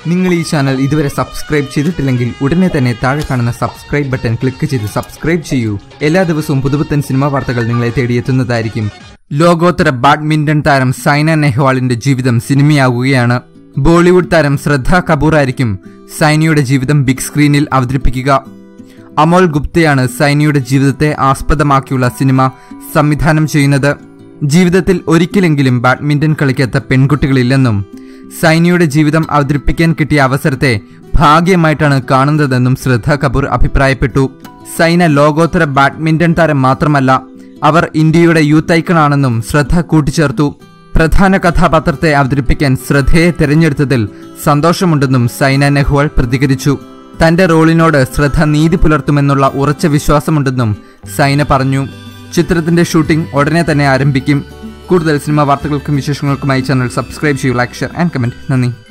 നിങ്ങൾ ഈ ചാനൽ ഇതുവരെ സബ്സ്ക്രൈബ് ചെയ്തിട്ടില്ലെങ്കിൽ ഉടനെ തന്നെ താഴെ കാണുന്ന സബ്സ്ക്രൈബ് ബട്ടൺ ക്ലിക്ക് ചെയ്ത് സബ്സ്ക്രൈബ് ചെയ്യൂ എല്ലാ ദിവസവും പുതുപുത്തൻ സിനിമാ വാർത്തകൾ നിങ്ങളെ തേടിയെത്തുന്നതായിരിക്കും ലോകോത്തര ബാഡ്മിന്റൺ താരം സൈന നെഹ്വാളിന്റെ ജീവിതം സിനിമയാവുകയാണ് ബോളിവുഡ് താരം ശ്രദ്ധ കപൂർ ആയിരിക്കും സൈനയുടെ ജീവിതം ബിഗ് സ്ക്രീനിൽ അവതരിപ്പിക്കുക അമോൽ ഗുപ്തയാണ് സൈനിയുടെ ജീവിതത്തെ ആസ്പദമാക്കിയുള്ള സിനിമ സംവിധാനം ചെയ്യുന്നത് ജീവിതത്തിൽ ഒരിക്കലെങ്കിലും ബാഡ്മിന്റൺ കളിക്കാത്ത പെൺകുട്ടികളില്ലെന്നും സൈനിയുടെ ജീവിതം അവതരിപ്പിക്കാൻ കിട്ടിയ അവസരത്തെ ഭാഗ്യമായിട്ടാണ് കാണുന്നതെന്നും ശ്രദ്ധ കപൂർ അഭിപ്രായപ്പെട്ടു സൈന ലോകോത്തര ബാഡ്മിന്റൺ താരം മാത്രമല്ല അവർ ഇന്ത്യയുടെ യൂത്ത് ഐക്കണാണെന്നും ശ്രദ്ധ കൂട്ടിച്ചേർത്തു പ്രധാന കഥാപാത്രത്തെ അവതരിപ്പിക്കാൻ ശ്രദ്ധയെ തിരഞ്ഞെടുത്തതിൽ സന്തോഷമുണ്ടെന്നും സൈന നെഹ്വാൾ പ്രതികരിച്ചു തന്റെ റോളിനോട് ശ്രദ്ധ നീതി പുലർത്തുമെന്നുള്ള ഉറച്ച വിശ്വാസമുണ്ടെന്നും സൈന പറഞ്ഞു ചിത്രത്തിന്റെ ഷൂട്ടിംഗ് ഉടനെ തന്നെ ആരംഭിക്കും കൂടുതൽ സിനിമാ വാർത്തകൾക്കും വിശേഷങ്ങൾക്കുമായി ചാനൽ സബ്സ്ക്രൈബ് ചെയ്യൂ ലൈക്ക് ഷെയർ ആൻഡ് കമന്റ് നന്ദി